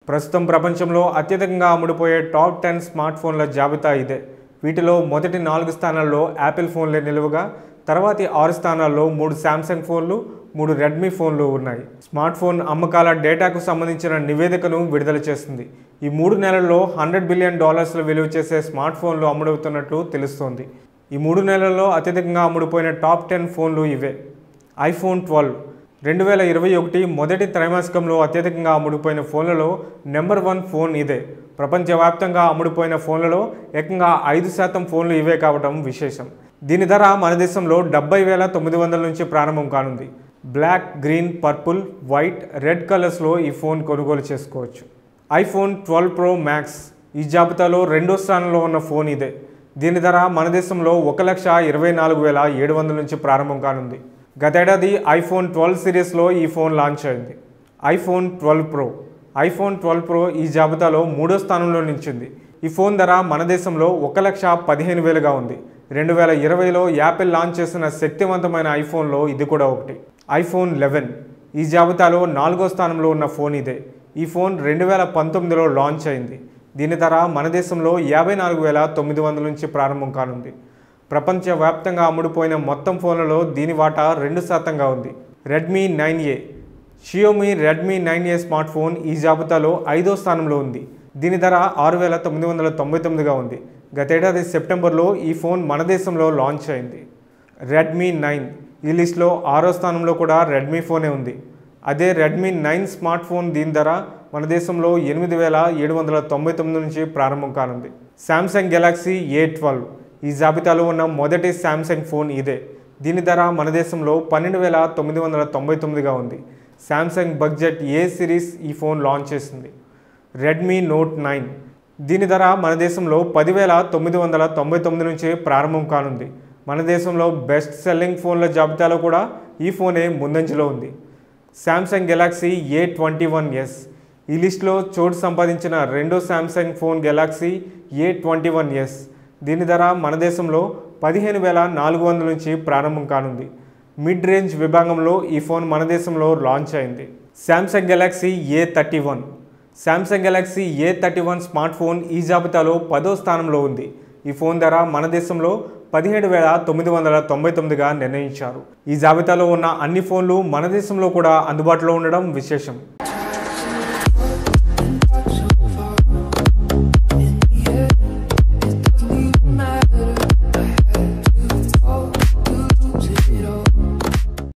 ప్రస్తుతం ప్రపంచంలో అత్యధికంగా అమ్ముడుపోయే టాప్ టెన్ స్మార్ట్ ఫోన్ల జాబితా ఇదే వీటిలో మొదటి నాలుగు స్థానాల్లో యాపిల్ ఫోన్లే నిలువగా తర్వాతి ఆరు స్థానాల్లో మూడు శాంసంగ్ ఫోన్లు మూడు రెడ్మీ ఫోన్లు ఉన్నాయి స్మార్ట్ ఫోన్ అమ్మకాల డేటాకు సంబంధించిన నివేదికను విడుదల చేస్తుంది ఈ మూడు నెలల్లో హండ్రెడ్ బిలియన్ డాలర్స్లు విలువ చేసే స్మార్ట్ ఫోన్లు అమ్ముడవుతున్నట్లు తెలుస్తోంది ఈ మూడు నెలల్లో అత్యధికంగా అమ్ముడుపోయిన టాప్ టెన్ ఫోన్లు ఇవే ఐఫోన్ ట్వెల్వ్ రెండు వేల ఇరవై ఒకటి మొదటి త్రైమాసికంలో అత్యధికంగా అమ్ముడుపోయిన ఫోన్లలో నెంబర్ వన్ ఫోన్ ఇదే ప్రపంచవ్యాప్తంగా అమ్ముడుపోయిన ఫోన్లలో ఏకంగా ఐదు శాతం ఫోన్లు ఇవే కావడం విశేషం దీని ధర మన దేశంలో డెబ్బై వేల తొమ్మిది వందల నుంచి ప్రారంభం కానుంది black green purple white red కలర్స్లో ఈ ఫోన్ కొనుగోలు చేసుకోవచ్చు ఐఫోన్ ట్వెల్వ్ ప్రో మ్యాక్స్ ఈ జాబితాలో రెండో స్థానంలో ఉన్న ఫోన్ ఇదే దీని ధర మన దేశంలో ఒక లక్ష ఇరవై నాలుగు వేల ఏడు వందల నుంచి ప్రారంభం కానుంది గతేడాది ఐఫోన్ ట్వెల్వ్ సిరీస్లో ఈ ఫోన్ లాంచ్ అయింది iPhone twelve pro iPhone twelve pro ఈ జాబితాలో మూడో స్థానంలో నిలిచింది ఈ ఫోన్ ధర మన దేశంలో ఒక లక్ష పదిహేను వేలుగా ఉంది రెండు వేల ఇరవైలో యాపిల్ లాంచ్ చేసిన శక్తివంతమైన ఐఫోన్లో ఇది కూడా ఒకటి ఐఫోన్ లెవెన్ ఈ జాబితాలో నాలుగో స్థానంలో ఉన్న ఫోన్ ఇదే ఈ ఫోన్ రెండు వేల పంతొమ్మిదిలో లాంచ్ అయింది దీని ధర మన దేశంలో యాభై నాలుగు వేల తొమ్మిది వందల నుంచి ప్రారంభం కానుంది ప్రపంచవ్యాప్తంగా అమ్ముడుపోయిన మొత్తం ఫోన్లలో దీని వాటా రెండు శాతంగా ఉంది Redmi nine A Xiaomi Redmi nine A smartphone ఈ జాబితాలో ఐదో స్థానంలో ఉంది దీని ధర ఆరు వేల తొమ్మిది వందల తొంభై తొమ్మిదిగా ఉంది గతేడాది సెప్టెంబర్లో ఈ ఫోన్ మన దేశంలో లాంచ్ అయింది రెడ్మీ నైన్ ఈ లిస్ట్లో ఆరో స్థానంలో కూడా రెడ్మీ ఫోనే ఉంది అదే రెడ్మీ నైన్ స్మార్ట్ ఫోన్ దీని ధర మన దేశంలో ఎనిమిది వేల ఏడు వందల తొంభై తొమ్మిది నుంచి ప్రారంభం కానుంది శాంసంగ్ గెలాక్సీ ఏ ట్వెల్వ్ ఈ జాబితాలో ఉన్న మొదటి శాంసంగ్ ఫోన్ ఇదే దీని ధర మన దేశంలో పన్నెండు వేల తొమ్మిది వందల తొంభై తొమ్మిదిగా ఉంది శాంసంగ్ బడ్జెట్ ఏ సిరీస్ ఈ ఫోన్ లాంచ్ చేసింది రెడ్మీ నోట్ నైన్ దీని ధర మన దేశంలో పదివేల తొమ్మిది వందల తొంభై తొమ్మిది నుంచి ప్రారంభం కానుంది మన దేశంలో బెస్ట్ సెల్లింగ్ ఫోన్ల జాబితాలో కూడా ఈ ఫోనే ముందంజలో ఉంది Samsung Galaxy A twenty one S ఈ లిస్టులో చోటు సంపాదించిన రెండో Samsung phone Galaxy A twenty one S దీని ధర మన దేశంలో పదిహేను వేల నాలుగు వందల నుంచి ప్రారంభం కానుంది మిడ్ రేంజ్ విభాగంలో ఈ ఫోన్ మన దేశంలో లాంచ్ అయింది Samsung Galaxy A thirty one Samsung Galaxy A thirty one smartphone ఈ జాబితాలో పదో స్థానంలో ఉంది ఈ ఫోన్ ధర మన దేశంలో పదిహేడు వేల తొమ్మిది వందల తొంభై తొమ్మిదిగా నిర్ణయించారు ఈ జాబితాలో ఉన్న అన్ని ఫోన్లు మన దేశంలో కూడా అందుబాటులో ఉండడం విశేషం